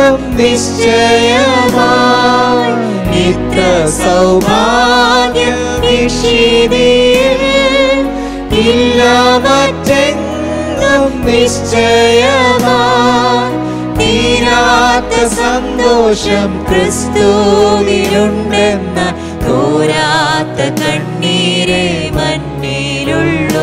എന്നും നിശ്ചയമായി ഇത്ര സൗഭാഗ്യം നിഷിതിയിൽ ഇല്ല മറ്റെങ്ങും നിശ്ചയമായി തീരാത്ത സന്തോഷം ക്രിസ്തുവിലുണ്ടെന്ന തോരാത്ത കണ്ണീരെ മണ്ണിലുള്ളൂ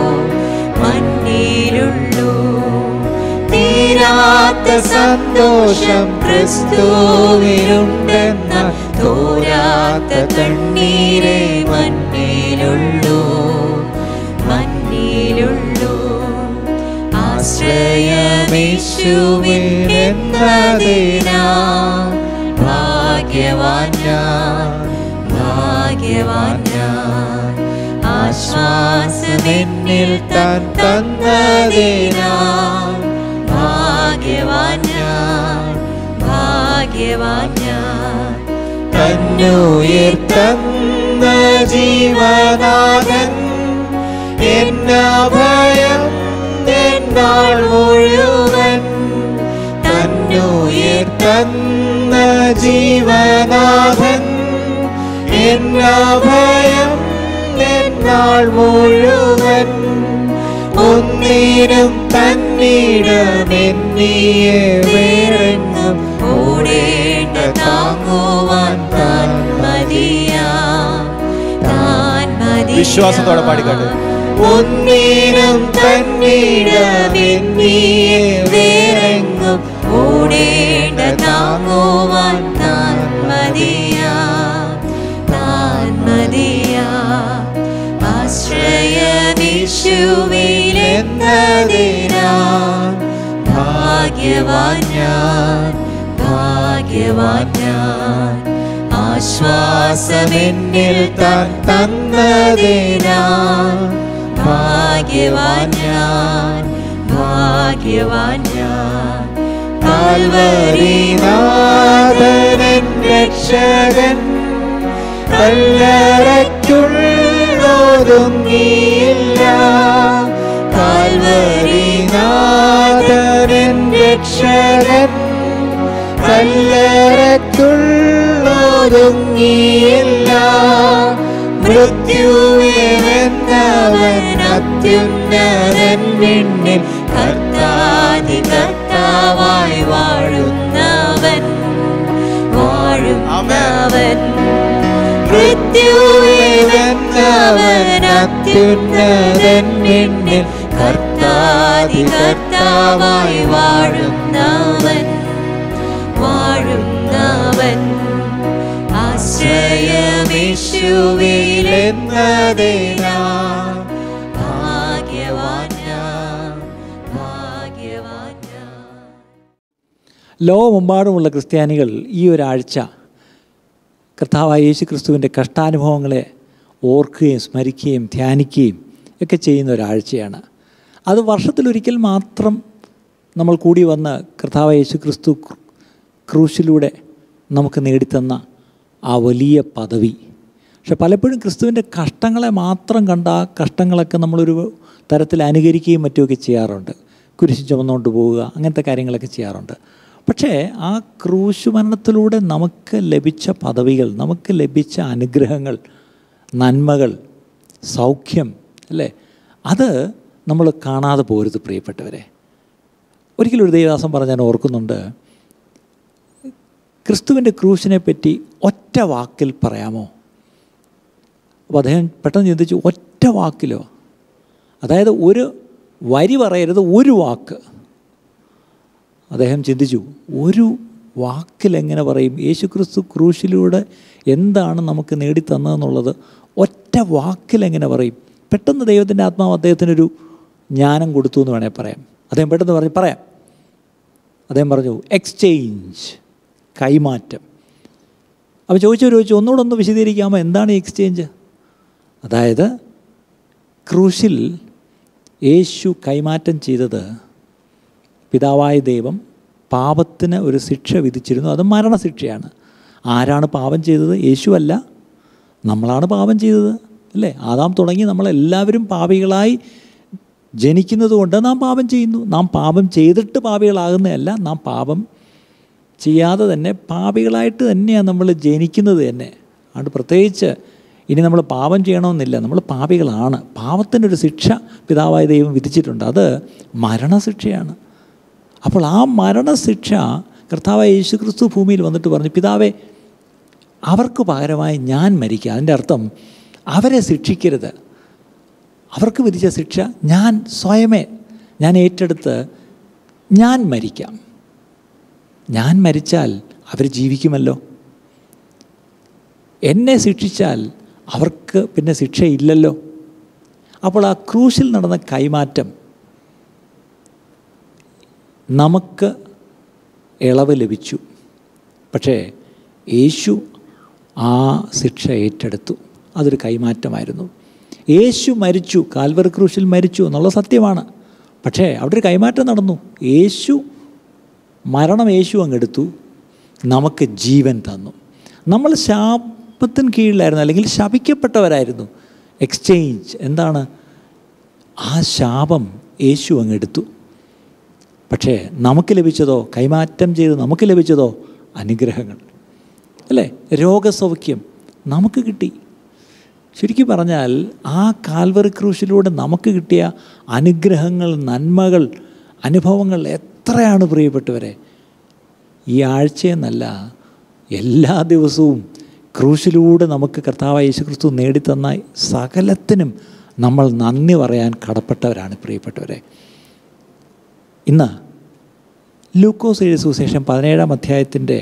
മണ്ണിലുള്ളൂ തീരാത്ത സന്തോഷം ക്രിസ്തുവിലുണ്ടെന്ന തോരാത്ത കണ്ണീരെ മണ്ണിലുള്ളൂ മണ്ണിലുള്ളൂ ആശ്രയമേശുവിനെന്നതിനാ ഭാഗ്യവാൻ ഞാൻ ഭാഗ്യവാൻ ഞാൻ ആശ്വാസമെന്നിൽ താൻ തന്നതിനാ ഭാഗ്യവാൻ ഞാൻ ഭാഗ്യവാൻ ഞാൻ തന്നുയർത്തന്ന ജീവനാഥൻ എന്നഭയം എന്നാൾ മുഴുവൻ തന്നുയർത്തന്ന ജീവനാഥൻ എന്നഭയം എന്നാൾ മുഴുവൻ ഒന്നിനും തന്നിടമെന്നിയെ വേറെങ്ങും ഓടേണ്ട താങ്ങുവാൻ താൻ മതിയാ താൻ മതിയാ വിശ്വാസത്തോടെ പാടിക്കാട്ട് ഒന്നിനും തന്നിടമെന്നിയെ വേറെങ്ങും ഓടേണ്ട താങ്ങുവാൻ താൻ മതിയാ താൻ മതിയാ ആശ്രയവിശുവിലെന്നതിനാ ഭാഗ്യവാൻ ഞാൻ ഭാഗ്യവാൻ ഞാൻ ആശ്വാസമെന്നിൽ താൻ തന്നതിനാ ഭാഗ്യവാൻ ഞാൻ ഭാഗ്യവാൻ ഞാൻ കാൽവരിനാഥനൻ രക്ഷകൻ കല്ലറയ്ക്കുള്ളൊതുങ്ങിയില്ല കാൽവരിനാഥനൻ രക്ഷകൻ കല്ലറയ്ക്കുള്ളൊതുങ്ങിയില്ല മൃത്യുവെന്നവൻ അത്യുന്നതൻ വിണ്ണിൽ കർത്താതി കർത്താവായി വാഴുന്നവൻ വാഴുന്നവൻ മൃത്യുവെന്നവൻ അത്യുന്നതൻ വിണ്ണിൽ കർത്താതി കർത്താവായി വാഴുന്നവൻ വാഴുന്നവൻ ആശ്രയമേശുവിലെന്നതിനാ ഭാഗ്യവാൻ ഞാൻ ഭാഗ്യവാൻ ഞാൻ ലോകമെമ്പാടുമുള്ള ക്രിസ്ത്യാനികൾ ഈ ഒരാഴ്ച കർത്താവായ യേശു ക്രിസ്തുവിൻ്റെ കഷ്ടാനുഭവങ്ങളെ ഓർക്കുകയും സ്മരിക്കുകയും ധ്യാനിക്കുകയും ഒക്കെ ചെയ്യുന്ന ഒരാഴ്ചയാണ് അത് വർഷത്തിലൊരിക്കൽ മാത്രം നമ്മൾ കൂടി വന്ന് കർത്താവായ യേശു ക്രിസ്തു ക്രൂ- ക്രൂശിലൂടെ നമുക്ക് നേടിത്തന്ന ആ വലിയ പദവി പക്ഷെ പലപ്പോഴും ക്രിസ്തുവിൻ്റെ കഷ്ടങ്ങളെ മാത്രം കണ്ട ആ കഷ്ടങ്ങളൊക്കെ നമ്മളൊരു തരത്തിൽ അനുകരിക്കുകയും മറ്റുമൊക്കെ ചെയ്യാറുണ്ട് കുരിശ് ചുമന്നുകൊണ്ട് പോവുക അങ്ങനത്തെ കാര്യങ്ങളൊക്കെ ചെയ്യാറുണ്ട് പക്ഷേ ആ ക്രൂശ് മരണത്തിലൂടെ നമുക്ക് ലഭിച്ച പദവികൾ നമുക്ക് ലഭിച്ച അനുഗ്രഹങ്ങൾ നന്മകൾ സൗഖ്യം അല്ലേ അത് നമ്മൾ കാണാതെ പോരുത് പ്രിയപ്പെട്ടവരെ ഒരിക്കലും ഒരു ദേവദാസം പറഞ്ഞ് ഞാൻ ഓർക്കുന്നുണ്ട് ക്രിസ്തുവിൻ്റെ ക്രൂശിനെ പറ്റി ഒറ്റ വാക്കിൽ പറയാമോ അപ്പോൾ അദ്ദേഹം പെട്ടെന്ന് ചിന്തിച്ചു ഒറ്റ വാക്കിലോ അതായത് ഒരു വരി പറയരുത് ഒരു വാക്ക് അദ്ദേഹം ചിന്തിച്ചു ഒരു വാക്കിൽ എങ്ങനെ പറയും യേശു ക്രിസ്തു ക്രൂശിലൂടെ എന്താണ് നമുക്ക് നേടിത്തന്നതെന്നുള്ളത് ഒറ്റ വാക്കിൽ എങ്ങനെ പറയും പെട്ടെന്ന് ദൈവത്തിൻ്റെ ആത്മാവ് അദ്ദേഹത്തിനൊരു ജ്ഞാനം കൊടുത്തു എന്ന് വേണേൽ പറയാം അദ്ദേഹം പെട്ടെന്ന് പറഞ്ഞു പറയാം അദ്ദേഹം പറഞ്ഞു എക്സ്ചേഞ്ച് കൈമാറ്റം അപ്പോൾ ചോദിച്ചവർ ചോദിച്ചു ഒന്നുകൂടെ ഒന്ന് വിശദീകരിക്കാമോ എന്താണ് ഈ എക്സ്ചേഞ്ച് അതായത് ക്രൂശിൽ യേശു കൈമാറ്റം ചെയ്തത് പിതാവായ ദൈവം പാപത്തിന് ഒരു ശിക്ഷ വിധിച്ചിരുന്നു അത് മരണശിക്ഷയാണ് ആരാണ് പാപം ചെയ്തത് യേശു അല്ല നമ്മളാണ് പാപം ചെയ്തത് അല്ലേ ആദാം തുടങ്ങി നമ്മളെല്ലാവരും പാപികളായി ജനിക്കുന്നത് കൊണ്ട് നാം പാപം ചെയ്യുന്നു നാം പാപം ചെയ്തിട്ട് പാപികളാകുന്നതല്ല നാം പാപം ചെയ്യാതെ തന്നെ പാപികളായിട്ട് തന്നെയാണ് നമ്മൾ ജനിക്കുന്നത് തന്നെ അതുകൊണ്ട് പ്രത്യേകിച്ച് ഇനി നമ്മൾ പാപം ചെയ്യണമെന്നില്ല നമ്മൾ പാപികളാണ് പാപത്തിൻ്റെ ഒരു ശിക്ഷ പിതാവായ ദൈവം വിധിച്ചിട്ടുണ്ട് അത് മരണശിക്ഷയാണ് അപ്പോൾ ആ മരണശിക്ഷ കർത്താവായ യേശു ക്രിസ്തു ഭൂമിയിൽ വന്നിട്ട് പറഞ്ഞു പിതാവേ അവർക്ക് പകരമായി ഞാൻ മരിക്കുക അതിൻ്റെ അർത്ഥം അവരെ ശിക്ഷിക്കരുത് അവർക്ക് വിധിച്ച ശിക്ഷ ഞാൻ സ്വയമേ ഞാൻ ഏറ്റെടുത്ത് ഞാൻ മരിക്കാം ഞാൻ മരിച്ചാൽ അവർ ജീവിക്കുമല്ലോ എന്നെ ശിക്ഷിച്ചാൽ അവർക്ക് പിന്നെ ശിക്ഷയില്ലല്ലോ അപ്പോൾ ആ ക്രൂശിൽ നടന്ന കൈമാറ്റം നമുക്ക് ഇളവ് ലഭിച്ചു പക്ഷേ യേശു ആ ശിക്ഷ ഏറ്റെടുത്തു അതൊരു കൈമാറ്റമായിരുന്നു യേശു മരിച്ചു കാൽവർ ക്രൂശിൽ മരിച്ചു എന്നുള്ള സത്യമാണ് പക്ഷേ അവിടെ ഒരു കൈമാറ്റം നടന്നു യേശു മരണം യേശു അങ്ങെടുത്തു നമുക്ക് ജീവൻ തന്നു നമ്മൾ ശാപത്തിന് കീഴിലായിരുന്നു അല്ലെങ്കിൽ ശപിക്കപ്പെട്ടവരായിരുന്നു എക്സ്ചേഞ്ച് എന്താണ് ആ ശാപം യേശു അങ്ങെടുത്തു പക്ഷേ നമുക്ക് ലഭിച്ചതോ കൈമാറ്റം ചെയ്ത് നമുക്ക് ലഭിച്ചതോ അനുഗ്രഹങ്ങൾ അല്ലേ രോഗസൗഖ്യം നമുക്ക് കിട്ടി ശരിക്കും പറഞ്ഞാൽ ആ കാൽവറി ക്രൂശിലൂടെ നമുക്ക് കിട്ടിയ അനുഗ്രഹങ്ങൾ നന്മകൾ അനുഭവങ്ങൾ എത്രയാണ് പ്രിയപ്പെട്ടവരെ ഈ ആഴ്ചയെന്നല്ല എല്ലാ ദിവസവും ക്രൂശിലൂടെ നമുക്ക് കർത്താവായ യേശുക്രിസ്തു നേടിത്തന്ന സകലത്തിനും നമ്മൾ നന്ദി പറയാൻ കടപ്പെട്ടവരാണ് പ്രിയപ്പെട്ടവരെ ഇന്ന് ലൂക്കോസ് എഴുതിയ സുവിശേഷം പതിനേഴാം അധ്യായത്തിൻ്റെ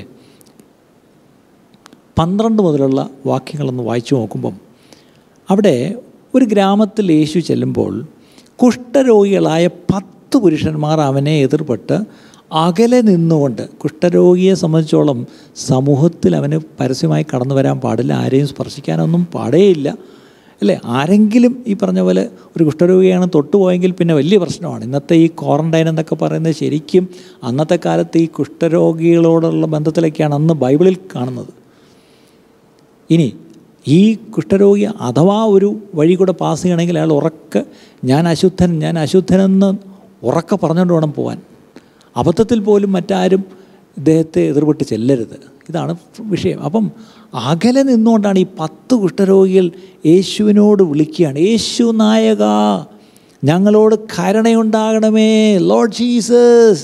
പന്ത്രണ്ട് മുതലുള്ള വാക്യങ്ങളൊന്ന് വായിച്ചു നോക്കുമ്പം അവിടെ ഒരു ഗ്രാമത്തിൽ യേശു ചെല്ലുമ്പോൾ കുഷ്ഠരോഗികളായ പത്ത് പുരുഷന്മാർ അവനെ എതിർപ്പെട്ട് അകലെ നിന്നുകൊണ്ട് കുഷ്ഠരോഗിയെ സംബന്ധിച്ചോളം സമൂഹത്തിൽ അവന് പരസ്യമായി കടന്നു വരാൻ പാടില്ല ആരെയും സ്പർശിക്കാനൊന്നും പാടേയില്ല അല്ലേ ആരെങ്കിലും ഈ പറഞ്ഞ പോലെ ഒരു കുഷ്ഠരോഗിയാണ് തൊട്ടുപോയെങ്കിൽ പിന്നെ വലിയ പ്രശ്നമാണ് ഇന്നത്തെ ഈ ക്വാറൻറ്റൈൻ എന്നൊക്കെ പറയുന്നത് ശരിക്കും അന്നത്തെ കാലത്ത് ഈ കുഷ്ഠരോഗികളോടുള്ള ബന്ധത്തിലൊക്കെയാണ് അന്ന് ബൈബിളിൽ കാണുന്നത് ഇനി ഈ കുഷ്ഠരോഗി അഥവാ ഒരു വഴി കൂടെ പാസ് ചെയ്യണമെങ്കിൽ അയാൾ ഉറക്കെ ഞാൻ അശുദ്ധൻ ഞാൻ അശുദ്ധനെന്ന് ഉറക്കെ പറഞ്ഞുകൊണ്ട് വേണം പോകാൻ അബദ്ധത്തിൽ പോലും മറ്റാരും ഇദ്ദേഹത്തെ എതിർപെട്ട് ചെല്ലരുത് ഇതാണ് വിഷയം അപ്പം അകലെ നിന്നുകൊണ്ടാണ് ഈ പത്ത് കുഷ്ഠരോഗികൾ യേശുവിനോട് വിളിക്കുകയാണ് യേശു നായക ഞങ്ങളോട് കരുണയുണ്ടാകണമേ Lord Jesus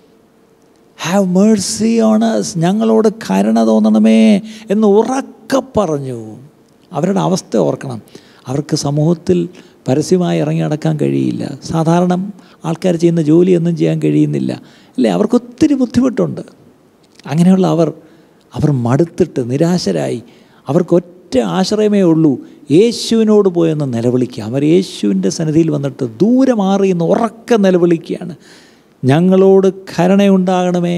have mercy on us ഞങ്ങളോട് കരുണ തോന്നണമേ എന്ന് ഉറക്കെ പറഞ്ഞു അവരുടെ അവസ്ഥ ഓർക്കണം അവർക്ക് സമൂഹത്തിൽ പരസ്യമായി ഇറങ്ങി നടക്കാൻ കഴിയില്ല സാധാരണ ആൾക്കാർ ചെയ്യുന്ന ജോലിയൊന്നും ചെയ്യാൻ കഴിയുന്നില്ല അല്ലേ അവർക്ക് ഒത്തിരി ബുദ്ധിമുട്ടുണ്ട് അങ്ങനെയുള്ള അവർ അവർ മടുത്തിട്ട് നിരാശരായി അവർക്ക് ഒറ്റ ആശ്രയമേ ഉള്ളൂ യേശുവിനോട് പോയെന്ന് നിലവിളിക്കുക അവർ യേശുവിൻ്റെ സന്നിധിയിൽ വന്നിട്ട് ദൂരെ മാറി എന്ന് ഉറക്കെ നിലവിളിക്കുകയാണ് ഞങ്ങളോട് കരുണയുണ്ടാകണമേ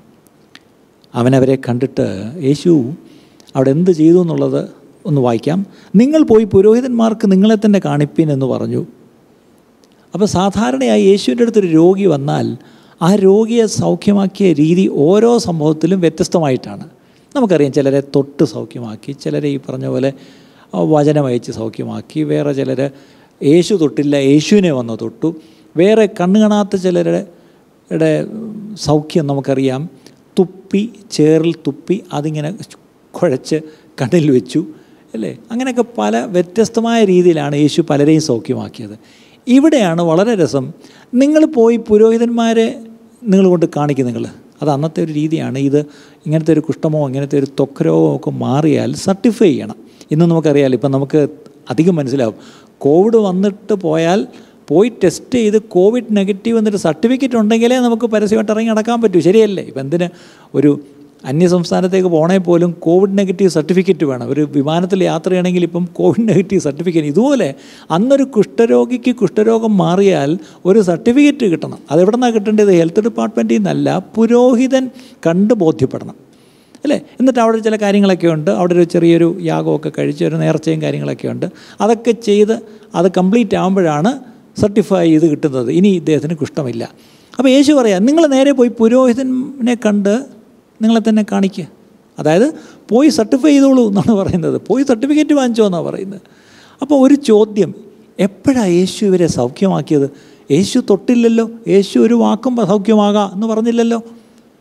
അവനവരെ കണ്ടിട്ട് യേശു അവിടെ എന്ത് ചെയ്തു എന്നുള്ളത് ഒന്ന് വായിക്കാം നിങ്ങൾ പോയി പുരോഹിതന്മാർക്ക് നിങ്ങളെ തന്നെ കാണിപ്പിൻ എന്ന് പറഞ്ഞു അപ്പോൾ സാധാരണയായി യേശുവിൻ്റെ അടുത്തൊരു രോഗി വന്നാൽ ആ രോഗിയെ സൗഖ്യമാക്കിയ രീതി ഓരോ സംഭവത്തിലും വ്യത്യസ്തമായിട്ടാണ് നമുക്കറിയാം ചിലരെ തൊട്ട് സൗഖ്യമാക്കി ചിലരെ ഈ പറഞ്ഞ പോലെ വചനം അയച്ച് സൗഖ്യമാക്കി വേറെ ചിലർ യേശു തൊട്ടില്ല യേശുവിനെ വന്ന് തൊട്ടു വേറെ കണ്ണു കാണാത്ത ചിലരുടെ യുടെ സൗഖ്യം നമുക്കറിയാം തുപ്പി ചേറിൽ തുപ്പി അതിങ്ങനെ കുഴച്ച് കണ്ണിൽ വെച്ചു അല്ലേ അങ്ങനെയൊക്കെ പല വ്യത്യസ്തമായ രീതിയിലാണ് യേശു പലരെയും സൗഖ്യമാക്കിയത് ഇവിടെയാണ് വളരെ രസം നിങ്ങൾ പോയി പുരോഹിതന്മാരെ നിങ്ങൾ കൊണ്ട് കാണിക്കും നിങ്ങൾ അത് അന്നത്തെ ഒരു രീതിയാണ് ഇത് ഇങ്ങനത്തെ ഒരു കുഷ്ഠമോ ഇങ്ങനത്തെ ഒരു ത്വക്കരോഗമോ ഒക്കെ മാറിയാൽ സർട്ടിഫൈ ചെയ്യണം ഇന്ന് നമുക്കറിയാലോ ഇപ്പം നമുക്ക് അധികം മനസ്സിലാവും കോവിഡ് വന്നിട്ട് പോയാൽ പോയി ടെസ്റ്റ് ചെയ്ത് കോവിഡ് നെഗറ്റീവ് എന്നിട്ട് സർട്ടിഫിക്കറ്റ് ഉണ്ടെങ്കിലേ നമുക്ക് പരസ്യമായിട്ട് ഇറങ്ങി നടക്കാൻ പറ്റൂ ശരിയല്ലേ ഇപ്പം എന്തിന് ഒരു അന്യ സംസ്ഥാനത്തേക്ക് പോകണേ പോലും കോവിഡ് നെഗറ്റീവ് സർട്ടിഫിക്കറ്റ് വേണം ഒരു വിമാനത്തിൽ യാത്ര ചെയ്യണമെങ്കിൽ ഇപ്പം കോവിഡ് നെഗറ്റീവ് സർട്ടിഫിക്കറ്റ് ഇതുപോലെ അന്നൊരു കുഷ്ഠരോഗിക്ക് കുഷ്ഠരോഗം മാറിയാൽ ഒരു സർട്ടിഫിക്കറ്റ് കിട്ടണം അതെവിടെ നിന്നാണ് കിട്ടേണ്ടത് ഹെൽത്ത് ഡിപ്പാർട്ട്മെൻറ്റിൽ നിന്നല്ല പുരോഹിതൻ കണ്ട് ബോധ്യപ്പെടണം അല്ലേ എന്നിട്ട് അവിടെ ചില കാര്യങ്ങളൊക്കെ ഉണ്ട് അവിടെ ഒരു ചെറിയൊരു യാഗമൊക്കെ കഴിച്ച് ഒരു നേർച്ചയും കാര്യങ്ങളൊക്കെ ഉണ്ട് അതൊക്കെ ചെയ്ത് അത് കംപ്ലീറ്റ് ആകുമ്പോഴാണ് സർട്ടിഫൈ ചെയ്ത് കിട്ടുന്നത് ഇനി ഇദ്ദേഹത്തിന് കുഷ്ഠമില്ല അപ്പോൾ യേശു പറയാം നിങ്ങൾ നേരെ പോയി പുരോഹിതനെ കണ്ട് നിങ്ങളെ തന്നെ കാണിക്കുക അതായത് പോയി സർട്ടിഫൈ ചെയ്തോളൂ എന്നാണ് പറയുന്നത് പോയി സർട്ടിഫിക്കറ്റ് വാങ്ങിച്ചോ എന്നാണ് പറയുന്നത് അപ്പോൾ ഒരു ചോദ്യം എപ്പോഴാണ് യേശു ഇവരെ സൗഖ്യമാക്കിയത് യേശു തൊട്ടില്ലല്ലോ യേശു ഒരു വാക്കും സൗഖ്യമാകാം എന്ന് പറഞ്ഞില്ലല്ലോ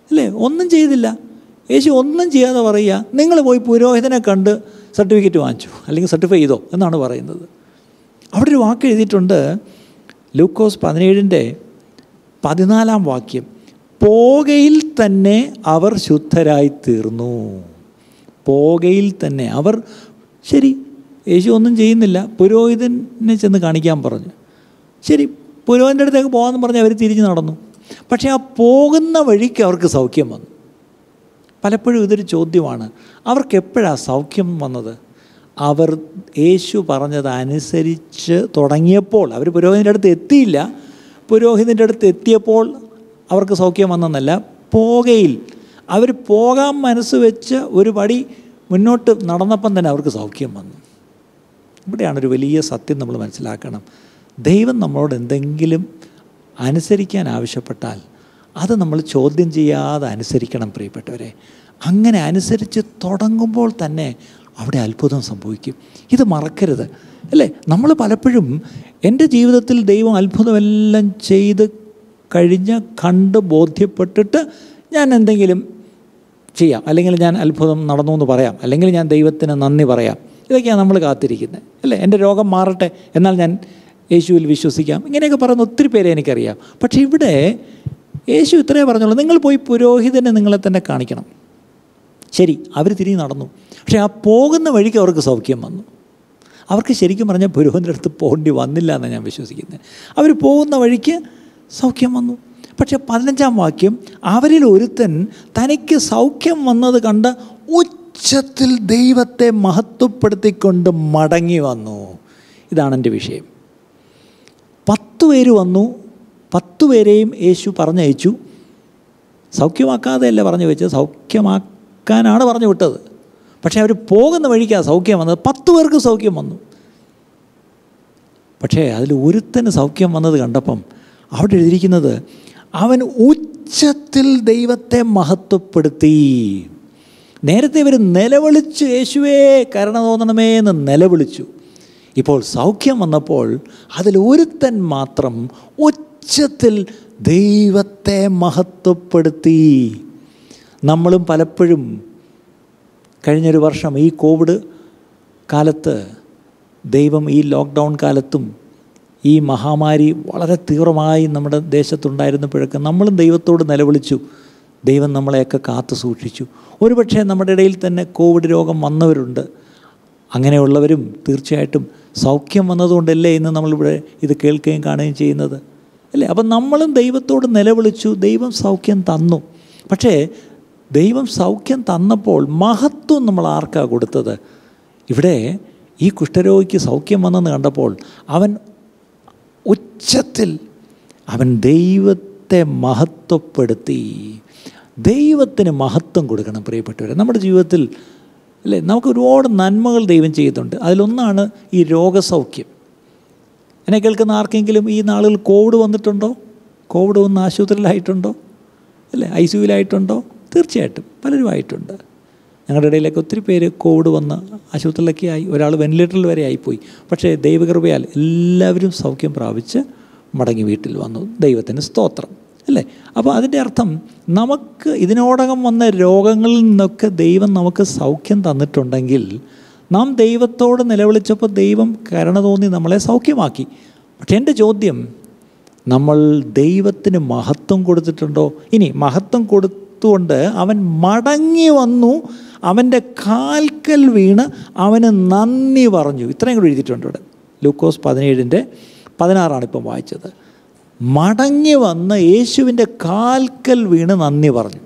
അല്ലേ ഒന്നും ചെയ്തില്ല യേശു ഒന്നും ചെയ്യാതെ പറയുക നിങ്ങൾ പോയി പുരോഹിതനെ കണ്ട് സർട്ടിഫിക്കറ്റ് വാങ്ങിച്ചു അല്ലെങ്കിൽ സർട്ടിഫൈ ചെയ്തോ എന്നാണ് പറയുന്നത് അവിടെ ഒരു വാക്ക് എഴുതിയിട്ടുണ്ട് ലൂക്കോസ് പതിനേഴിൻ്റെ പതിനാലാം വാക്യം പോകയിൽ തന്നെ അവർ ശുദ്ധരായി തീർന്നു പോകയിൽ തന്നെ അവർ ശരി യേശു ഒന്നും ചെയ്യുന്നില്ല പുരോഹിതനെ ചെന്ന് കാണിക്കാൻ പറഞ്ഞു ശരി പുരോഹിതൻ്റെ അടുത്തേക്ക് പോകാമെന്ന് പറഞ്ഞ് അവർ തിരിഞ്ഞ് നടന്നു പക്ഷേ ആ പോകുന്ന വഴിക്ക് അവർക്ക് സൗഖ്യം വന്നു പലപ്പോഴും ഇതൊരു ചോദ്യമാണ് അവർക്ക് എപ്പോഴാണ് സൗഖ്യം വന്നത് അവർ യേശു പറഞ്ഞത് അനുസരിച്ച് തുടങ്ങിയപ്പോൾ അവർ പുരോഹിതൻ്റെ അടുത്ത് എത്തിയില്ല പുരോഹിതൻ്റെ അടുത്ത് എത്തിയപ്പോൾ അവർക്ക് സൗഖ്യം വന്നെന്നല്ല പോകയിൽ അവർ പോകാൻ മനസ്സ് വെച്ച് ഒരു പടി മുന്നോട്ട് നടന്നപ്പം തന്നെ അവർക്ക് സൗഖ്യം വന്നു ഇവിടെയാണ് ഒരു വലിയ സത്യം നമ്മൾ മനസ്സിലാക്കണം ദൈവം നമ്മളോട് എന്തെങ്കിലും അനുസരിക്കാൻ ആവശ്യപ്പെട്ടാൽ അത് നമ്മൾ ചോദ്യം ചെയ്യാതെ അനുസരിക്കണം പ്രിയപ്പെട്ടവരെ അങ്ങനെ അനുസരിച്ച് തുടങ്ങുമ്പോൾ തന്നെ അവിടെ അത്ഭുതം സംഭവിക്കും ഇത് മറക്കരുത് അല്ലേ നമ്മൾ പലപ്പോഴും എൻ്റെ ജീവിതത്തിൽ ദൈവം അത്ഭുതമെല്ലാം ചെയ്ത് കഴിഞ്ഞ് കണ്ട് ബോധ്യപ്പെട്ടിട്ട് ഞാൻ എന്തെങ്കിലും ചെയ്യാം അല്ലെങ്കിൽ ഞാൻ അത്ഭുതം നടന്നു എന്ന് പറയാം അല്ലെങ്കിൽ ഞാൻ ദൈവത്തിന് നന്ദി പറയാം ഇതൊക്കെയാണ് നമ്മൾ കാത്തിരിക്കുന്നത് അല്ലേ എൻ്റെ രോഗം മാറട്ടെ എന്നാൽ ഞാൻ യേശുവിൽ വിശ്വസിക്കാം ഇങ്ങനെയൊക്കെ പറയുന്ന ഒത്തിരി പേരെ എനിക്കറിയാം പക്ഷേ ഇവിടെ യേശു ഇത്രയേ പറഞ്ഞുള്ളൂ നിങ്ങൾ പോയി പുരോഹിതനെ നിങ്ങളെ തന്നെ കാണിക്കണം ശരി അവർ തിരിഞ്ഞ് നടന്നു പക്ഷേ ആ പോകുന്ന വഴിക്ക് അവർക്ക് സൗഖ്യം വന്നു അവർക്ക് ശരിക്കും പറഞ്ഞാൽ പുരോഹിതൻ്റെ അടുത്ത് പോകേണ്ടി വന്നില്ല എന്നാണ് ഞാൻ വിശ്വസിക്കുന്നത് അവർ പോകുന്ന വഴിക്ക് സൗഖ്യം വന്നു പക്ഷേ പതിനഞ്ചാം വാക്യം അവരിൽ ഒരുത്തൻ തനിക്ക് സൗഖ്യം വന്നത് കണ്ട് ഉച്ചത്തിൽ ദൈവത്തെ മഹത്വപ്പെടുത്തിക്കൊണ്ട് മടങ്ങി വന്നു ഇതാണ് എൻ്റെ വിഷയം പത്ത് പേര് വന്നു പത്ത് പേരെയും യേശു പറഞ്ഞയച്ചു സൗഖ്യമാക്കാതെയല്ല പറഞ്ഞു വെച്ചത് സൗഖ്യമാക്കാനാണ് പറഞ്ഞു വിട്ടത് പക്ഷേ അവർ പോകുന്ന വഴിക്കാണ് സൗഖ്യം വന്നത് പത്ത് പേർക്ക് സൗഖ്യം വന്നു പക്ഷേ അതിൽ ഒരുത്തന് സൗഖ്യം വന്നത് കണ്ടപ്പം അവിടെ എഴുതിയിരിക്കുന്നത് അവൻ ഉച്ചത്തിൽ ദൈവത്തെ മഹത്വപ്പെടുത്തി നേരത്തെ ഇവർ നിലവിളിച്ചു യേശുവേ കരുണ തോന്നണമേ എന്ന് നിലവിളിച്ചു ഇപ്പോൾ സൗഖ്യം വന്നപ്പോൾ അതിൽ ഒരുത്തൻ മാത്രം ഉച്ചത്തിൽ ദൈവത്തെ മഹത്വപ്പെടുത്തി നമ്മളും പലപ്പോഴും കഴിഞ്ഞൊരു വർഷം ഈ കോവിഡ് കാലത്ത് ദൈവം ഈ ലോക്ക്ഡൗൺ കാലത്തും ഈ മഹാമാരി വളരെ തീവ്രമായി നമ്മുടെ ദേശത്തുണ്ടായിരുന്നപ്പോഴൊക്കെ നമ്മളും ദൈവത്തോട് നിലവിളിച്ചു ദൈവം നമ്മളെയൊക്കെ കാത്തു സൂക്ഷിച്ചു ഒരുപക്ഷെ നമ്മുടെ ഇടയിൽ തന്നെ കോവിഡ് രോഗം വന്നവരുണ്ട് അങ്ങനെയുള്ളവരും തീർച്ചയായിട്ടും സൗഖ്യം വന്നതുകൊണ്ടല്ലേ ഇന്ന് നമ്മളിവിടെ ഇത് കേൾക്കുകയും കാണുകയും ചെയ്യുന്നത് അല്ലേ അപ്പം നമ്മളും ദൈവത്തോട് നിലവിളിച്ചു ദൈവം സൗഖ്യം തന്നു പക്ഷേ ദൈവം സൗഖ്യം തന്നപ്പോൾ മഹത്വം നമ്മൾ ആർക്കാ കൊടുത്തത് ഇവിടെ ഈ കുഷ്ഠരോഗിക്ക് സൗഖ്യം വന്നെന്ന് കണ്ടപ്പോൾ അവൻ ഉച്ചത്തിൽ അവൻ ദൈവത്തെ മഹത്വപ്പെടുത്തി ദൈവത്തിന് മഹത്വം കൊടുക്കണം പ്രിയപ്പെട്ടവരെ നമ്മുടെ ജീവിതത്തിൽ അല്ലേ നമുക്ക് ഒരുപാട് നന്മകൾ ദൈവം ചെയ്യുന്നുണ്ട് അതിലൊന്നാണ് ഈ രോഗസൗഖ്യം എന്നെ കേൾക്കുന്ന ആർക്കെങ്കിലും ഈ നാളുകൾ കോവിഡ് വന്നിട്ടുണ്ടോ കോവിഡ് വന്ന് ആശുപത്രിയിലായിട്ടുണ്ടോ അല്ലേ ഐ സിയുലായിട്ടുണ്ടോ തീർച്ചയായിട്ടും പലരും ആയിട്ടുണ്ട് ഞങ്ങളുടെ ഇടയിലൊക്കെ ഒത്തിരി പേര് കോവിഡ് വന്ന് ആശുപത്രിയിലൊക്കെ ആയി ഒരാൾ വെന്റിലേറ്ററിൽ വരെ ആയിപ്പോയി പക്ഷേ ദൈവകൃപയാൽ എല്ലാവരും സൗഖ്യം പ്രാപിച്ച് മടങ്ങി വീട്ടിൽ വന്നു ദൈവത്തിന് സ്തോത്രം അല്ലേ അപ്പോൾ അതിൻ്റെ അർത്ഥം നമുക്ക് ഇതിനോടകം വന്ന രോഗങ്ങളിൽ നിന്നൊക്കെ ദൈവം നമുക്ക് സൗഖ്യം തന്നിട്ടുണ്ടെങ്കിൽ നാം ദൈവത്തോട് നിലവിളിച്ചപ്പോൾ ദൈവം കരുണ തോന്നി നമ്മളെ സൗഖ്യമാക്കി പക്ഷേ എൻ്റെ ചോദ്യം നമ്മൾ ദൈവത്തിന് മഹത്വം കൊടുത്തിട്ടുണ്ടോ ഇനി മഹത്വം കൊടുത്തുകൊണ്ട് അവൻ മടങ്ങി വന്നു അവൻ്റെ കാൽക്കൽ വീണ് അവന് നന്ദി പറഞ്ഞു ഇത്രയും കൂടി എഴുതിയിട്ടുണ്ട് ഇവിടെ ലൂക്കോസ് പതിനേഴിൻ്റെ പതിനാറാണ് ഇപ്പം വായിച്ചത് മടങ്ങി വന്ന് യേശുവിൻ്റെ കാൽക്കൽ വീണ് നന്ദി പറഞ്ഞു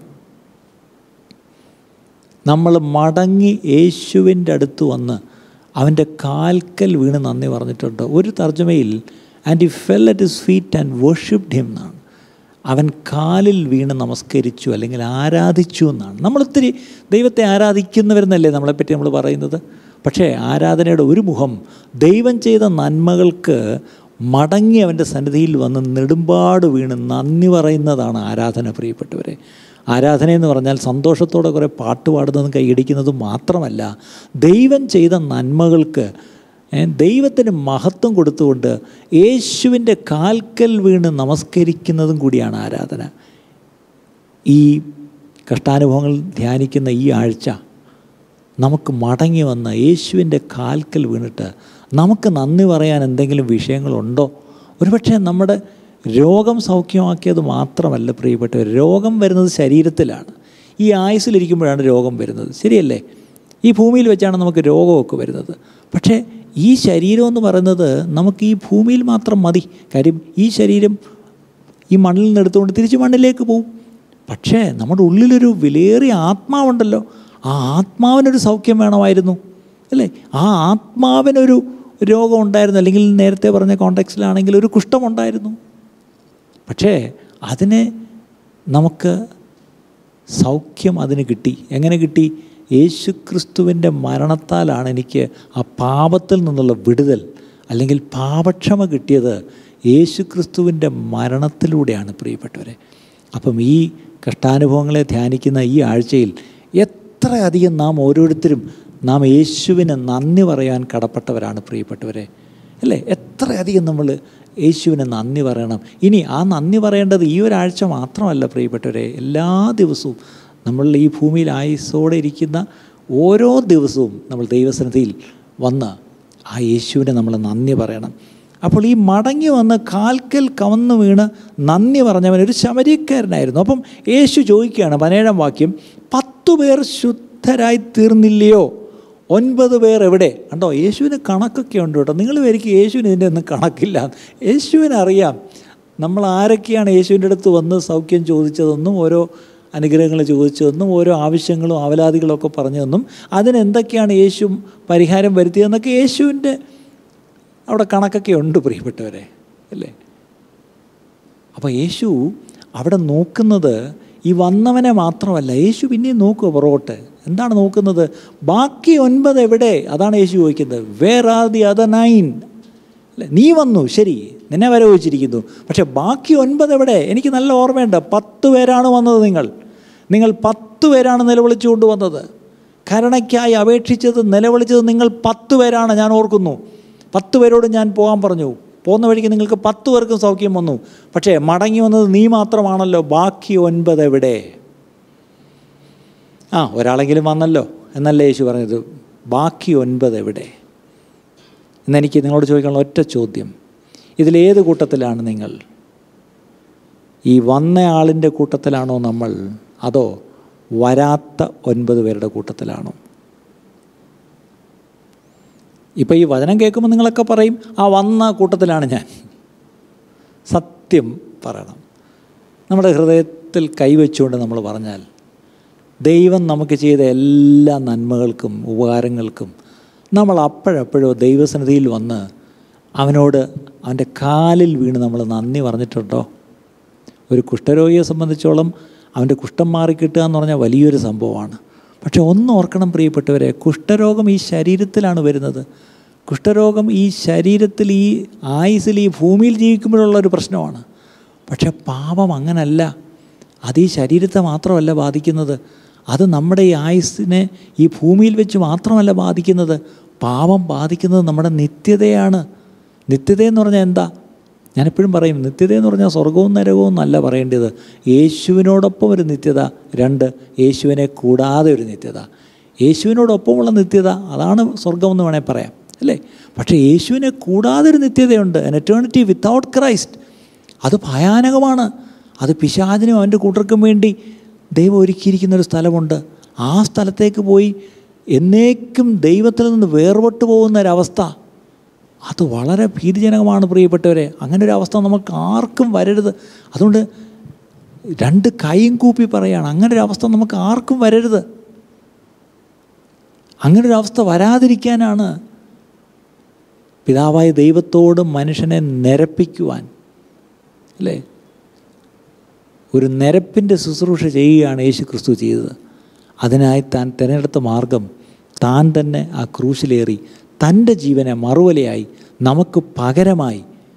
നമ്മൾ മടങ്ങി യേശുവിൻ്റെ അടുത്ത് വന്ന് അവൻ്റെ കാൽക്കൽ വീണ് നന്ദി പറഞ്ഞിട്ടുണ്ട് ഒരു തർജ്ജമയിൽ and he fell at his feet and worshipped him എന്നാണ് അവൻ കാലിൽ വീണ് നമസ്കരിച്ചു അല്ലെങ്കിൽ ആരാധിച്ചു എന്നാണ് നമ്മളൊത്തിരി ദൈവത്തെ ആരാധിക്കുന്നവരെന്നല്ലേ നമ്മളെപ്പറ്റി നമ്മൾ പറയുന്നത് പക്ഷേ ആരാധനയുടെ ഒരു മുഖം ദൈവം ചെയ്ത നന്മകൾക്ക് മടങ്ങി അവൻ്റെ സന്നിധിയിൽ വന്ന് നെടുമ്പാട് വീണ് നന്ദി പറയുന്നതാണ് ആരാധന പ്രിയപ്പെട്ടവരെ ആരാധന എന്ന് പറഞ്ഞാൽ സന്തോഷത്തോടെ കുറേ പാട്ട് പാടുന്നതും കൈയടിക്കുന്നതും മാത്രമല്ല ദൈവം ചെയ്ത നന്മകൾക്ക് ഏ, ദൈവത്തിന് മഹത്വം കൊടുത്തുകൊണ്ട് യേശുവിൻ്റെ കാൽക്കൽ വീണ് നമസ്കരിക്കുന്നതും കൂടിയാണ് ആരാധന ഈ കഷ്ടാനുഭവങ്ങൾ ധ്യാനിക്കുന്ന ഈ ആഴ്ച നമുക്ക് മടങ്ങി വന്ന് യേശുവിൻ്റെ കാൽക്കൽ വീണിട്ട് നമുക്ക് നന്ദി പറയാൻ എന്തെങ്കിലും വിഷയങ്ങളുണ്ടോ ഒരുപക്ഷെ നമ്മുടെ രോഗം സൗഖ്യമാക്കിയത് മാത്രമല്ല പ്രിയപ്പെട്ടവർ രോഗം വരുന്നത് ശരീരത്തിലാണ് ഈ ആയുസ്സിലിരിക്കുമ്പോഴാണ് രോഗം വരുന്നത് ശരിയല്ലേ ഈ ഭൂമിയിൽ വെച്ചാണ് നമുക്ക് രോഗമൊക്കെ വരുന്നത് പക്ഷേ ഈ ശരീരം എന്ന് പറയുന്നത് നമുക്ക് ഈ ഭൂമിയിൽ മാത്രം മതി കാര്യം ഈ ശരീരം ഈ മണ്ണിൽ നിന്ന് എടുത്തുകൊണ്ട് തിരിച്ച് മണ്ണിലേക്ക് പോവും പക്ഷേ നമ്മുടെ ഉള്ളിലൊരു വിലയേറിയ ആത്മാവുണ്ടല്ലോ ആ ആത്മാവിനൊരു സൗഖ്യം വേണമായിരുന്നു അല്ലേ ആ ആത്മാവിനൊരു രോഗം ഉണ്ടായിരുന്നു അല്ലെങ്കിൽ നേരത്തെ പറഞ്ഞ കോണ്ടാക്സിലാണെങ്കിൽ ഒരു കുഷ്ഠമുണ്ടായിരുന്നു പക്ഷേ അതിനെ നമുക്ക് സൗഖ്യം അതിന് കിട്ടി എങ്ങനെ കിട്ടി യേശുക്രിസ്തുവിൻ്റെ മരണത്താലാണ് എനിക്ക് ആ പാപത്തിൽ നിന്നുള്ള വിടുതൽ അല്ലെങ്കിൽ പാപക്ഷമ കിട്ടിയത് യേശുക്രിസ്തുവിൻ്റെ മരണത്തിലൂടെയാണ് പ്രിയപ്പെട്ടവരെ അപ്പം ഈ കഷ്ടാനുഭവങ്ങളെ ധ്യാനിക്കുന്ന ഈ ആഴ്ചയിൽ എത്രയധികം നാം ഓരോരുത്തരും നാം യേശുവിന് നന്ദി പറയാൻ കടപ്പെട്ടവരാണ് പ്രിയപ്പെട്ടവരെ അല്ലേ എത്രയധികം നമ്മൾ യേശുവിന് നന്ദി പറയണം ഇനി ആ നന്ദി പറയേണ്ടത് ഈ ഒരാഴ്ച മാത്രമല്ല പ്രിയപ്പെട്ടവരെ എല്ലാ ദിവസവും നമ്മൾ ഈ ഭൂമിയിൽ ആയുസോടെ ഇരിക്കുന്ന ഓരോ ദിവസവും നമ്മൾ ദൈവസന്നിധിയിൽ വന്ന് ആ യേശുവിനെ നമ്മൾ നന്ദി പറയണം അപ്പോൾ ഈ മടങ്ങി വന്ന് കാൽക്കൽ കവന്ന് വീണ് നന്ദി പറഞ്ഞവൻ ഒരു ശമരീക്കാരനായിരുന്നു അപ്പം യേശു ചോദിക്കുകയാണ് പതിനേഴാം വാക്യം പത്തു പേർ ശുദ്ധരായി തീർന്നില്ലയോ ഒൻപത് പേർ എവിടെ കണ്ടോ യേശുവിന് കണക്കൊക്കെ ഉണ്ട് കേട്ടോ നിങ്ങൾ വരിക്ക് യേശുവിന് ഇതിൻ്റെ ഒന്നും കണക്കില്ല യേശുവിന് അറിയാം നമ്മൾ ആരൊക്കെയാണ് യേശുവിൻ്റെ അടുത്ത് വന്ന് സൗഖ്യം ചോദിച്ചതെന്നും ഓരോ അനുഗ്രഹങ്ങൾ ചോദിച്ചതെന്നും ഓരോ ആവശ്യങ്ങളും അവലാദികളും ഒക്കെ പറഞ്ഞതെന്നും അതിനെന്തൊക്കെയാണ് യേശു പരിഹാരം വരുത്തിയതെന്നൊക്കെ യേശുവിൻ്റെ അവിടെ കണക്കൊക്കെ ഉണ്ട് പ്രിയപ്പെട്ടവരെ അല്ലേ അപ്പോൾ യേശു അവിടെ നോക്കുന്നത് ഈ വന്നവനെ മാത്രമല്ല യേശു പിന്നെയും നോക്കുക പുറകോട്ട് എന്താണ് നോക്കുന്നത് ബാക്കി ഒൻപത് എവിടെ അതാണ് യേശു ചോദിക്കുന്നത് where are the other nine അല്ലേ നീ വന്നു ശരി നിന്നെ വരെ വെച്ചിരിക്കുന്നു പക്ഷെ ബാക്കി ഒൻപത് എവിടെ എനിക്ക് നല്ല ഓർമ്മയുണ്ട് പത്ത് പേരാണ് വന്നത് നിങ്ങൾ നിങ്ങൾ പത്ത് പേരാണ് നിലവിളിച്ചുകൊണ്ട് വന്നത് കരുണയ്ക്കായി അപേക്ഷിച്ചത് നിലവിളിച്ചത് നിങ്ങൾ പത്ത് പേരാണ് ഞാൻ ഓർക്കുന്നു പത്ത് പേരോട് ഞാൻ പോകാൻ പറഞ്ഞു പോകുന്ന വഴിക്ക് നിങ്ങൾക്ക് പത്ത് പേർക്കും സൗഖ്യം വന്നു പക്ഷേ മടങ്ങി വന്നത് നീ മാത്രമാണല്ലോ ബാക്കി ഒൻപത് എവിടെ ആ ഒരാളെങ്കിലും വന്നല്ലോ എന്നല്ലേ യേശു പറഞ്ഞത് ബാക്കി ഒൻപത് എവിടെ എന്നെനിക്ക് നിങ്ങളോട് ചോദിക്കാനുള്ള ഒറ്റ ചോദ്യം ഇതിലേത് കൂട്ടത്തിലാണ് നിങ്ങൾ ഈ വന്ന ആളിൻ്റെ കൂട്ടത്തിലാണോ നമ്മൾ അതോ വരാത്ത ഒൻപത് പേരുടെ കൂട്ടത്തിലാണോ ഇപ്പം ഈ വചനം കേൾക്കുമ്പോൾ നിങ്ങളൊക്കെ പറയും ആ വന്ന കൂട്ടത്തിലാണ് ഞാൻ സത്യം പറയണം നമ്മുടെ ഹൃദയത്തിൽ കൈവച്ചുകൊണ്ട് നമ്മൾ പറഞ്ഞാൽ ദൈവം നമുക്ക് ചെയ്ത എല്ലാ നന്മകൾക്കും ഉപകാരങ്ങൾക്കും നമ്മൾ അപ്പോഴപ്പോഴോ ദൈവസന്നിധിയിൽ വന്ന് അവനോട് അവൻ്റെ കാലിൽ വീണ് നമ്മൾ നന്ദി പറഞ്ഞിട്ടുണ്ടോ ഒരു കുഷ്ഠരോഗിയെ സംബന്ധിച്ചോളം അവൻ്റെ കുഷ്ഠം മാറിക്കിട്ടുക എന്ന് പറഞ്ഞാൽ വലിയൊരു സംഭവമാണ് പക്ഷെ ഒന്ന് ഓർക്കണം പ്രിയപ്പെട്ടവരെ കുഷ്ഠരോഗം ഈ ശരീരത്തിലാണ് വരുന്നത് കുഷ്ഠരോഗം ഈ ശരീരത്തിൽ ഈ ആയുസിൽ ഈ ഭൂമിയിൽ ജീവിക്കുമ്പോഴുള്ള ഒരു പ്രശ്നമാണ് പക്ഷെ പാപം അങ്ങനല്ല അത് ഈ ശരീരത്തെ മാത്രമല്ല ബാധിക്കുന്നത് അത് നമ്മുടെ ഈ ആയുസ്സിനെ ഈ ഭൂമിയിൽ വെച്ച് മാത്രമല്ല ബാധിക്കുന്നത് പാപം ബാധിക്കുന്നത് നമ്മുടെ നിത്യതയാണ് നിത്യത എന്ന് പറഞ്ഞാൽ എന്താ ഞാനെപ്പോഴും പറയും നിത്യത എന്ന് പറഞ്ഞാൽ സ്വർഗവും നരകവും എന്നല്ല പറയേണ്ടത് യേശുവിനോടൊപ്പം ഒരു നിത്യത രണ്ട് യേശുവിനെ കൂടാതെ ഒരു നിത്യത യേശുവിനോടൊപ്പമുള്ള നിത്യത അതാണ് സ്വർഗമെന്ന് വേണേൽ പറയാം അല്ലേ പക്ഷേ യേശുവിനെ കൂടാതെ ഒരു നിത്യതയുണ്ട് an eternity വിത്തൗട്ട് ക്രൈസ്റ്റ് അത് ഭയാനകമാണ് അത് പിശാചിനും അവൻ്റെ കൂട്ടർക്കും വേണ്ടി ദൈവം ഒരുക്കിയിരിക്കുന്ന ഒരു സ്ഥലമുണ്ട് ആ സ്ഥലത്തേക്ക് പോയി എന്നേക്കും ദൈവത്തിൽ നിന്ന് വേർപെട്ടു പോകുന്ന ഒരവസ്ഥ അത് വളരെ ഭീതിജനകമാണ് പ്രിയപ്പെട്ടവരെ അങ്ങനെ ഒരു അവസ്ഥ നമുക്ക് ആർക്കും വരരുത് അതുകൊണ്ട് രണ്ട് കൈയും കൂപ്പി പറയാണ് അങ്ങനെ ഒരു അവസ്ഥ നമുക്ക് ആർക്കും വരരുത് അങ്ങനെ ഒരു അവസ്ഥ വരാതിരിക്കാനാണ് പിതാവായ ദൈവത്തോട് മനുഷ്യനെ നിരപ്പിക്കുവാൻ അല്ലേ ഒരു നിരപ്പിൻ്റെ ശുശ്രൂഷ ചെയ്യുകയാണ് യേശു ക്രിസ്തു ചെയ്തത് അതിനായി താൻ തിരഞ്ഞെടുത്ത മാർഗം താൻ തന്നെ ആ ക്രൂശിലേറി തൻ്റെ ജീവനെ മറുവലയായി നമുക്ക് പകരമായി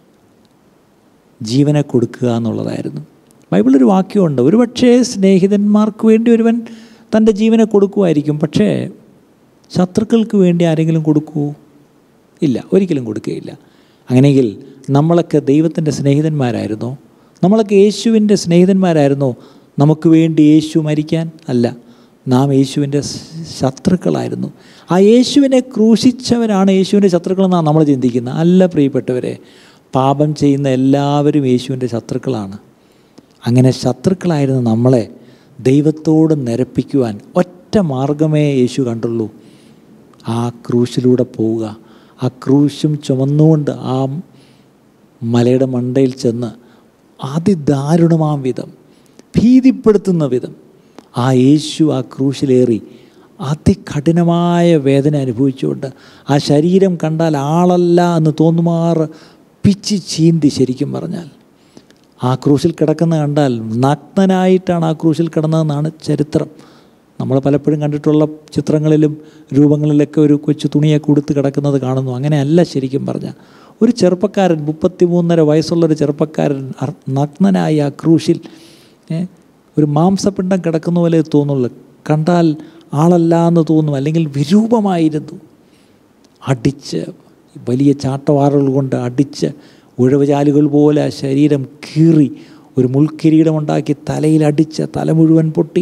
ജീവനെ കൊടുക്കുക എന്നുള്ളതായിരുന്നു ബൈബിളൊരു വാക്യമുണ്ട് ഒരുപക്ഷേ സ്നേഹിതന്മാർക്ക് വേണ്ടി ഒരുവൻ തൻ്റെ ജീവനെ കൊടുക്കുമായിരിക്കും പക്ഷേ ശത്രുക്കൾക്ക് വേണ്ടി ആരെങ്കിലും കൊടുക്കുമോ ഇല്ല ഒരിക്കലും കൊടുക്കുകയില്ല അങ്ങനെയെങ്കിൽ നമ്മളൊക്കെ ദൈവത്തിൻ്റെ സ്നേഹിതന്മാരായിരുന്നോ നമ്മളൊക്കെ യേശുവിൻ്റെ സ്നേഹിതന്മാരായിരുന്നോ നമുക്ക് വേണ്ടി യേശു മരിക്കാൻ അല്ല നാം യേശുവിൻ്റെ ശത്രുക്കളായിരുന്നു ആ യേശുവിനെ ക്രൂശിച്ചവരാണ് യേശുവിൻ്റെ ശത്രുക്കളെന്നാണ് നമ്മൾ ചിന്തിക്കുന്നത് അല്ല പ്രിയപ്പെട്ടവരെ പാപം ചെയ്യുന്ന എല്ലാവരും യേശുവിൻ്റെ ശത്രുക്കളാണ് അങ്ങനെ ശത്രുക്കളായിരുന്ന നമ്മളെ ദൈവത്തോട് നിരപ്പിക്കുവാൻ ഒറ്റ മാർഗമേ യേശു കണ്ടുള്ളൂ ആ ക്രൂശിലൂടെ പോവുക ആ ക്രൂശും ചുമന്നുകൊണ്ട് ആ മലയുടെ മണ്ടയിൽ ചെന്ന് അതിദാരുണമാം വിധം ഭീതിപ്പെടുത്തുന്ന വിധം ആ യേശു ആ ക്രൂശിലേറി അതികഠിനമായ വേദന അനുഭവിച്ചുകൊണ്ട് ആ ശരീരം കണ്ടാൽ ആളല്ല എന്ന് തോന്നുമാറ് പിച്ച് ചീന്തി ശരിക്കും പറഞ്ഞാൽ ആ ക്രൂശിൽ കിടക്കുന്ന കണ്ടാൽ നഗ്നനായിട്ടാണ് ആ ക്രൂശിൽ കിടന്നതെന്നാണ് ചരിത്രം നമ്മൾ പലപ്പോഴും കണ്ടിട്ടുള്ള ചിത്രങ്ങളിലും രൂപങ്ങളിലൊക്കെ ഒരു കൊച്ചു തുണിയൊക്കെ ഉടുത്ത് കിടക്കുന്നത് കാണുന്നു അങ്ങനെയല്ല ശരിക്കും പറഞ്ഞാൽ ഒരു ചെറുപ്പക്കാരൻ മുപ്പത്തിമൂന്നര വയസ്സുള്ളൊരു ചെറുപ്പക്കാരൻ അർ- നഗ്നനായി ആ ക്രൂശിൽ ഏ, ഒരു മാംസപിണ്ഡം കിടക്കുന്ന പോലെ തോന്നുള്ളൂ കണ്ടാൽ ആളല്ല എന്ന് തോന്നും അല്ലെങ്കിൽ വിരൂപമായിരുന്നു അടിച്ച് വലിയ ചാട്ടവാറുകൾ കൊണ്ട് അടിച്ച് ഉഴവുചാലുകൾ പോലെ ആ ശരീരം കീറി ഒരു മുൾക്കിരീടമുണ്ടാക്കി തലയിൽ അടിച്ച് തല മുഴുവൻ പൊട്ടി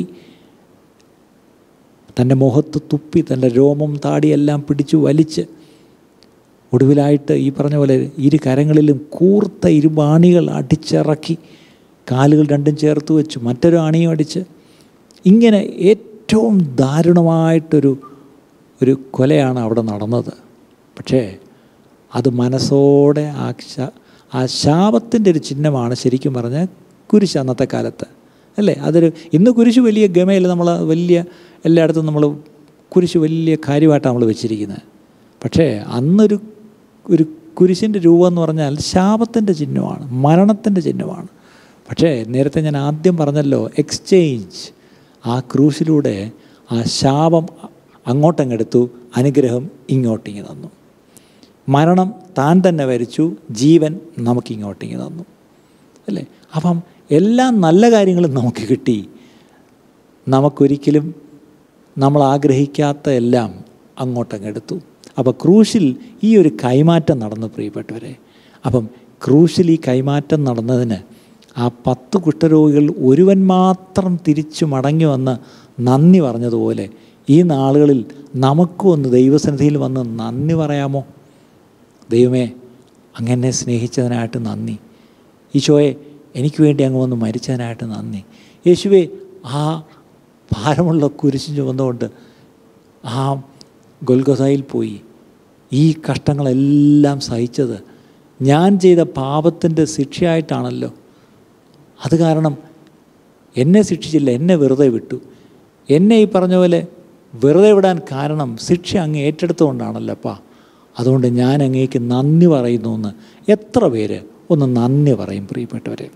തൻ്റെ മുഖത്ത് തുപ്പി തൻ്റെ രോമം താടിയെല്ലാം പിടിച്ചു വലിച്ച് ഒടുവിലായിട്ട് ഈ പറഞ്ഞ പോലെ ഇരു കരങ്ങളിലും കൂർത്ത ഇരുമ്പാണികൾ അടിച്ചിറക്കി കാലുകൾ രണ്ടും ചേർത്ത് വെച്ചു മറ്റൊരു ആണിയും അടിച്ച് ഇങ്ങനെ ഏറ്റവും ദാരുണമായിട്ടൊരു ഒരു കൊലയാണ് അവിടെ നടന്നത് പക്ഷേ അത് മനസ്സോടെ ആ ശ ആ ശാപത്തിൻ്റെ ഒരു ചിഹ്നമാണ് ശരിക്കും പറഞ്ഞാൽ കുരിശ് അന്നത്തെ കാലത്ത് അല്ലേ അതൊരു ഇന്ന് കുരിശ് വലിയ ഗമയിൽ നമ്മൾ വലിയ എല്ലായിടത്തും നമ്മൾ കുരിശ് വലിയ കാര്യമായിട്ടാണ് നമ്മൾ വെച്ചിരിക്കുന്നത് പക്ഷേ അന്നൊരു ഒരു കുരിശിൻ്റെ രൂപം എന്ന് പറഞ്ഞാൽ ശാപത്തിൻ്റെ ചിഹ്നമാണ് മരണത്തിൻ്റെ ചിഹ്നമാണ് പക്ഷേ നേരത്തെ ഞാൻ ആദ്യം പറഞ്ഞല്ലോ എക്സ്ചേഞ്ച് ആ ക്രൂശിലൂടെ ആ ശാപം അങ്ങോട്ടങ്ങെടുത്തു അനുഗ്രഹം ഇങ്ങോട്ടിങ്ങ് തന്നു മരണം താൻ തന്നെ വരിച്ചു ജീവൻ നമുക്കിങ്ങോട്ടിങ്ങ് തന്നു അല്ലേ അപ്പം എല്ലാ നല്ല കാര്യങ്ങളും നമുക്ക് കിട്ടി നമുക്കൊരിക്കലും നമ്മൾ ആഗ്രഹിക്കാത്ത എല്ലാം അങ്ങോട്ടങ്ങെടുത്തു അപ്പോൾ ക്രൂശിൽ ഈ ഒരു കൈമാറ്റം നടന്നു പ്രിയപ്പെട്ടവരെ അപ്പം ക്രൂശിൽ ഈ കൈമാറ്റം നടന്നതിന് ആ പത്ത് കുഷ്ഠരോഗികൾ ഒരുവൻ മാത്രം തിരിച്ചു മടങ്ങി വന്ന് നന്ദി പറഞ്ഞതുപോലെ ഈ നാളുകളിൽ നമുക്കും ഒന്ന് ദൈവസന്നിധിയിൽ വന്ന് നന്ദി പറയാമോ ദൈവമേ അങ്ങനെ സ്നേഹിച്ചതിനായിട്ട് നന്ദി ഈശോയെ എനിക്ക് വേണ്ടി അങ്ങ് വന്ന് മരിച്ചതിനായിട്ട് നന്ദി യേശുവേ ആ ഭാരമുള്ള കുരിശ് ചുമന്നുകൊണ്ട് ആ ഗൊൽഗൊസയിൽ പോയി ഈ കഷ്ടങ്ങളെല്ലാം സഹിച്ചത് ഞാൻ ചെയ്ത പാപത്തിൻ്റെ ശിക്ഷയായിട്ടാണല്ലോ അത് കാരണം എന്നെ ശിക്ഷിച്ചില്ല എന്നെ വെറുതെ വിട്ടു എന്നെ ഈ പറഞ്ഞ പോലെ വെറുതെ വിടാൻ കാരണം ശിക്ഷ അങ്ങ് ഏറ്റെടുത്തുകൊണ്ടാണല്ലോ അപ്പാ അതുകൊണ്ട് ഞാൻ അങ്ങേക്ക് നന്ദി പറയുന്നു എന്ന് എത്ര പേര് ഒന്ന് നന്ദി പറയും പ്രിയപ്പെട്ടവരെ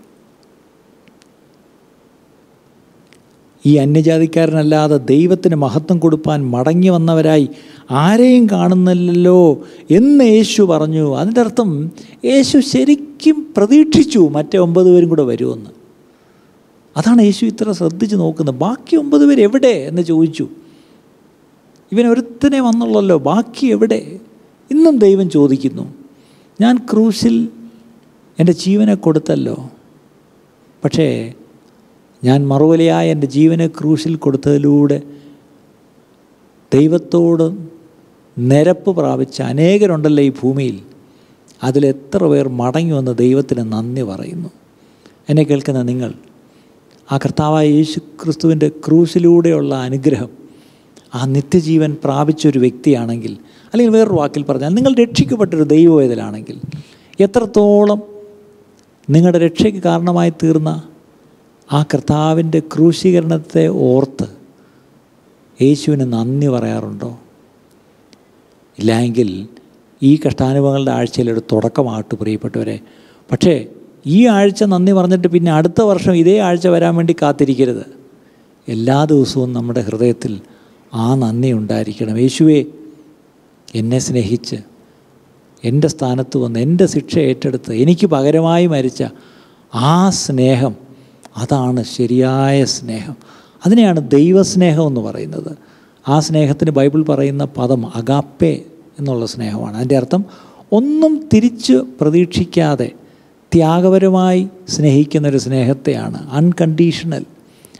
ഈ അന്യജാതിക്കാരനല്ലാതെ ദൈവത്തിന് മഹത്വം കൊടുപ്പാൻ മടങ്ങി വന്നവരായി ആരെയും കാണുന്നില്ലല്ലോ എന്ന് യേശു പറഞ്ഞു അതിൻ്റെ അർത്ഥം യേശു ശരിക്കും പ്രതീക്ഷിച്ചു മറ്റേ ഒമ്പത് പേരും കൂടെ വരുമെന്ന് അതാണ് യേശു ഇത്ര ശ്രദ്ധിച്ച് നോക്കുന്നത് ബാക്കി ഒമ്പത് പേര് എവിടെ എന്ന് ചോദിച്ചു ഇവൻ ഒരുത്തനെ വന്നുള്ളല്ലോ ബാക്കി എവിടെ ഇന്നും ദൈവം ചോദിക്കുന്നു ഞാൻ ക്രൂശിൽ എൻ്റെ ജീവനെ കൊടുത്തല്ലോ പക്ഷേ ഞാൻ മറുവലയായ എൻ്റെ ജീവനെ ക്രൂശിൽ കൊടുത്തതിലൂടെ ദൈവത്തോട് നിരപ്പ് പ്രാപിച്ച അനേകരുണ്ടല്ലോ ഈ ഭൂമിയിൽ അതിലെത്ര പേർ മടങ്ങി വന്ന് ദൈവത്തിന് നന്ദി പറയുന്നു എന്നെ കേൾക്കുന്ന നിങ്ങൾ ആ കർത്താവായ യേശു ക്രിസ്തുവിൻ്റെ ക്രൂശിലൂടെയുള്ള അനുഗ്രഹം ആ നിത്യജീവൻ പ്രാപിച്ചൊരു വ്യക്തിയാണെങ്കിൽ അല്ലെങ്കിൽ വേറൊരു വാക്കിൽ പറഞ്ഞാൽ നിങ്ങൾ രക്ഷിക്കപ്പെട്ടൊരു ദൈവവേദലാണെങ്കിൽ എത്രത്തോളം നിങ്ങളുടെ രക്ഷയ്ക്ക് കാരണമായി തീർന്ന ആ കർത്താവിൻ്റെ ക്രൂശീകരണത്തെ ഓർത്ത് യേശുവിന് നന്ദി പറയാറുണ്ടോ ഇല്ലെങ്കിൽ ഈ കഷ്ടാനുഭവങ്ങളുടെ ആഴ്ചയിലൊരു തുടക്കമായിട്ട് പ്രിയപ്പെട്ടവരെ പക്ഷേ ഈ ആഴ്ച നന്ദി പറഞ്ഞിട്ട് പിന്നെ അടുത്ത വർഷം ഇതേ ആഴ്ച വരാൻ വേണ്ടി കാത്തിരിക്കരുത് എല്ലാ ദിവസവും നമ്മുടെ ഹൃദയത്തിൽ ആ നന്ദി ഉണ്ടായിരിക്കണം യേശുവേ എന്നെ സ്നേഹിച്ച് എൻ്റെ സ്ഥാനത്ത് വന്ന് എൻ്റെ ശിക്ഷ ഏറ്റെടുത്ത് എനിക്ക് പകരമായി മരിച്ച ആ സ്നേഹം അതാണ് ശരിയായ സ്നേഹം അതിനെയാണ് ദൈവസ്നേഹം എന്ന് പറയുന്നത് ആ സ്നേഹത്തിന് ബൈബിൾ പറയുന്ന പദം അഗാപ്പേ എന്നുള്ള സ്നേഹമാണ് അതിൻ്റെ അർത്ഥം ഒന്നും തിരിച്ച് പ്രതീക്ഷിക്കാതെ ത്യാഗപരമായി സ്നേഹിക്കുന്നൊരു സ്നേഹത്തെയാണ് അൺകണ്ടീഷണൽ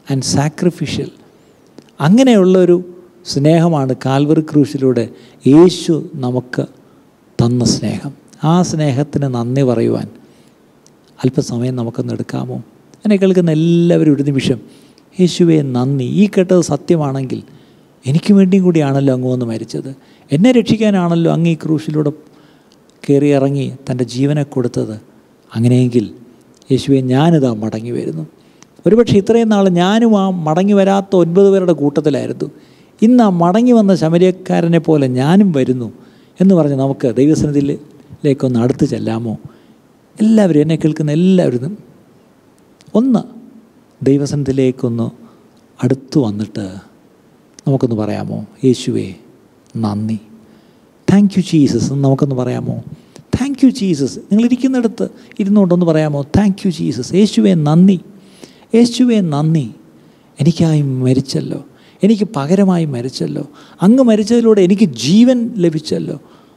ആൻഡ് സാക്രിഫിഷ്യൽ അങ്ങനെയുള്ളൊരു സ്നേഹമാണ് കാൽവറി ക്രൂശിലൂടെ യേശു നമുക്ക് തന്ന സ്നേഹം ആ സ്നേഹത്തിന് നന്ദി പറയുവാൻ അല്പസമയം നമുക്കൊന്ന് എടുക്കാമോ എന്നെ കേൾക്കുന്ന എല്ലാവരും ഒരു നിമിഷം യേശുവെ നന്ദി ഈ കേട്ടത് സത്യമാണെങ്കിൽ എനിക്ക് വേണ്ടിയും കൂടിയാണല്ലോ അങ്ങ് വന്ന് മരിച്ചത് എന്നെ രക്ഷിക്കാനാണല്ലോ അങ്ങ് ഈ ക്രൂശിലൂടെ കയറി ഇറങ്ങി തൻ്റെ ജീവനെ കൊടുത്തത് അങ്ങനെയെങ്കിൽ യേശുവെ ഞാനിതാ മടങ്ങി വരുന്നു ഒരുപക്ഷെ ഇത്രയും നാൾ ഞാനും ആ മടങ്ങി വരാത്ത ഒൻപത് പേരുടെ കൂട്ടത്തിലായിരുന്നു ഇന്ന് ആ മടങ്ങി വന്ന ശമരിയക്കാരനെ പോലെ ഞാനും വരുന്നു എന്ന് പറഞ്ഞ് നമുക്ക് ദൈവസന്നിധിയിലേക്കൊന്ന് അടുത്ത് ചെല്ലാമോ എല്ലാവരും എന്നെ കേൾക്കുന്ന എല്ലാവരും ഒന്ന് ദൈവസന്നിധിയിലേക്കൊന്ന് അടുത്ത് വന്നിട്ട് നമുക്കൊന്ന് പറയാമോ യേശുവേ നന്ദി താങ്ക് യു ജീസസ് എന്ന് നമുക്കൊന്ന് പറയാമോ താങ്ക് യു ജീസസ് നിങ്ങൾ ഇരിക്കുന്നിടത്ത് ഇരുന്നുകൊണ്ടൊന്ന് പറയാമോ താങ്ക് യു ജീസസ് യേശുവേ നന്ദി യേശുവേ നന്ദി എനിക്കായി മരിച്ചല്ലോ എനിക്ക് പകരമായി മരിച്ചല്ലോ അങ്ങ് മരിച്ചതിലൂടെ എനിക്ക് ജീവൻ ലഭിച്ചല്ലോ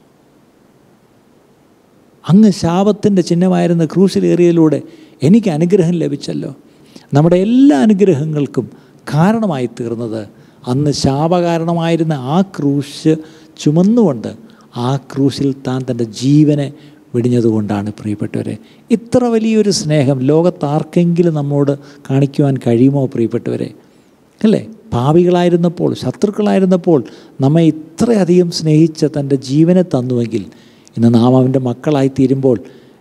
അങ്ങ് ശാപത്തിൻ്റെ ചിഹ്നമായിരുന്ന ക്രൂശിലേറിയതിലൂടെ എനിക്ക് അനുഗ്രഹം ലഭിച്ചല്ലോ നമ്മുടെ എല്ലാ അനുഗ്രഹങ്ങൾക്കും കാരണമായി തീർന്നത് അന്ന് ശാപകാരണമായിരുന്ന ആ ക്രൂശ് ചുമന്നുകൊണ്ട് ആ ക്രൂശിൽ താൻ തൻ്റെ ജീവനെ വെടിഞ്ഞതുകൊണ്ടാണ് പ്രിയപ്പെട്ടവരെ ഇത്ര വലിയൊരു സ്നേഹം ലോകത്താർക്കെങ്കിലും നമ്മോട് കാണിക്കുവാൻ കഴിയുമോ പ്രിയപ്പെട്ടവരെ അല്ലേ പാപികളായിരുന്നപ്പോൾ ശത്രുക്കളായിരുന്നപ്പോൾ നമ്മെ ഇത്രയധികം സ്നേഹിച്ച തൻ്റെ ജീവനെ തന്നുവെങ്കിൽ ഇന്ന് നാം അവൻ്റെ മക്കളായി തീരുമ്പോൾ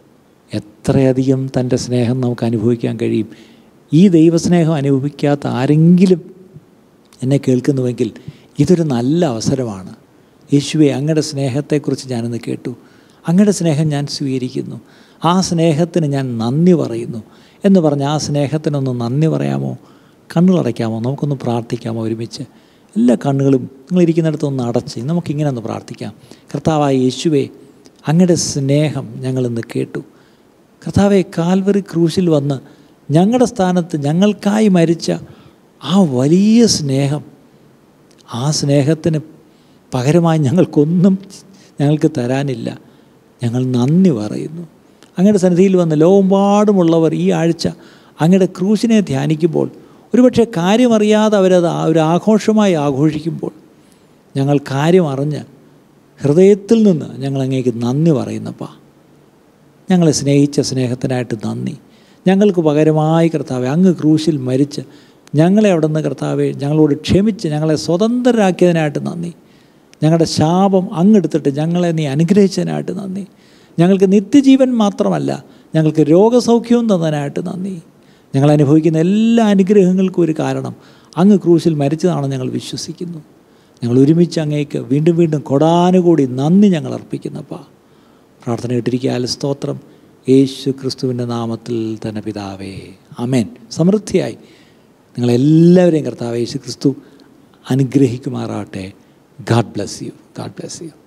എത്രയധികം തൻ്റെ സ്നേഹം നമുക്ക് അനുഭവിക്കാൻ കഴിയും ഈ ദൈവസ്നേഹം അനുഭവിക്കാത്ത ആരെങ്കിലും എന്നെ കേൾക്കുന്നുവെങ്കിൽ ഇതൊരു നല്ല അവസരമാണ് യേശുവെ അങ്ങയുടെ സ്നേഹത്തെക്കുറിച്ച് ഞാനിന്ന് കേട്ടു അങ്ങയുടെ സ്നേഹം ഞാൻ സ്വീകരിക്കുന്നു ആ സ്നേഹത്തിന് ഞാൻ നന്ദി പറയുന്നു എന്ന് പറഞ്ഞ് ആ സ്നേഹത്തിനൊന്ന് നന്ദി പറയാമോ കണ്ണുകളടയ്ക്കാമോ നമുക്കൊന്ന് പ്രാർത്ഥിക്കാമോ ഒരുമിച്ച് എല്ലാ കണ്ണുകളും നിങ്ങളിരിക്കുന്നിടത്ത് ഒന്ന് അടച്ച് നമുക്കിങ്ങനെ ഒന്ന് പ്രാർത്ഥിക്കാം കർത്താവായ യേശുവേ അങ്ങയുടെ സ്നേഹം ഞങ്ങളിന്ന് കേട്ടു കർത്താവെ കാൽവറി ക്രൂശിൽ വന്ന് ഞങ്ങളുടെ സ്ഥാനത്ത് ഞങ്ങൾക്കായി മരിച്ച ആ വലിയ സ്നേഹം ആ സ്നേഹത്തിന് പകരമായി ഞങ്ങൾക്കൊന്നും ഞങ്ങൾക്ക് തരാനില്ല ഞങ്ങൾ നന്ദി പറയുന്നു അങ്ങയുടെ സന്നിധിയിൽ വന്ന് ലോകമ്പാടുമുള്ളവർ ഈ ആഴ്ച അങ്ങയുടെ ക്രൂശിനെ ധ്യാനിക്കുമ്പോൾ ഒരുപക്ഷെ കാര്യമറിയാതെ അവരത് ആ ഒരു ആഘോഷമായി ആഘോഷിക്കുമ്പോൾ ഞങ്ങൾ കാര്യം അറിഞ്ഞ് ഹൃദയത്തിൽ നിന്ന് ഞങ്ങൾ അങ്ങേക്ക് നന്ദി പറയുന്നപ്പാ ഞങ്ങളെ സ്നേഹിച്ച സ്നേഹത്തിനായിട്ട് നന്ദി ഞങ്ങൾക്ക് പകരമായി കർത്താവെ അങ്ങ് ക്രൂശിൽ മരിച്ച് ഞങ്ങളെ അവിടെ നിന്ന് കർത്താവെ ഞങ്ങളോട് ക്ഷമിച്ച് ഞങ്ങളെ സ്വതന്ത്രരാക്കിയതിനായിട്ട് നന്ദി ഞങ്ങളുടെ ശാപം അങ്ങെടുത്തിട്ട് ഞങ്ങളെ നീ അനുഗ്രഹിച്ചതിനായിട്ട് നന്ദി ഞങ്ങൾക്ക് നിത്യജീവൻ മാത്രമല്ല ഞങ്ങൾക്ക് രോഗസൗഖ്യവും തന്നതിനായിട്ട് നന്ദി ഞങ്ങൾ അനുഭവിക്കുന്ന എല്ലാ അനുഗ്രഹങ്ങൾക്കും ഒരു കാരണം അങ്ങ് ക്രൂശിൽ മരിച്ചതാണ് ഞങ്ങൾ വിശ്വസിക്കുന്നു ഞങ്ങൾ ഒരുമിച്ച് അങ്ങേക്ക് വീണ്ടും വീണ്ടും കൊടാനുകൂടി നന്ദി ഞങ്ങൾ അർപ്പിക്കുന്നപ്പാ പ്രാർത്ഥന കേട്ടിരിക്കാൽ സ്തോത്രം യേശു ക്രിസ്തുവിൻ്റെ നാമത്തിൽ തന്നെ പിതാവേ അമേൻ സമൃദ്ധിയായി നിങ്ങളെല്ലാവരെയും കർത്താവ് യേശു ക്രിസ്തു അനുഗ്രഹിക്കുമാറാട്ടെ God bless you God bless U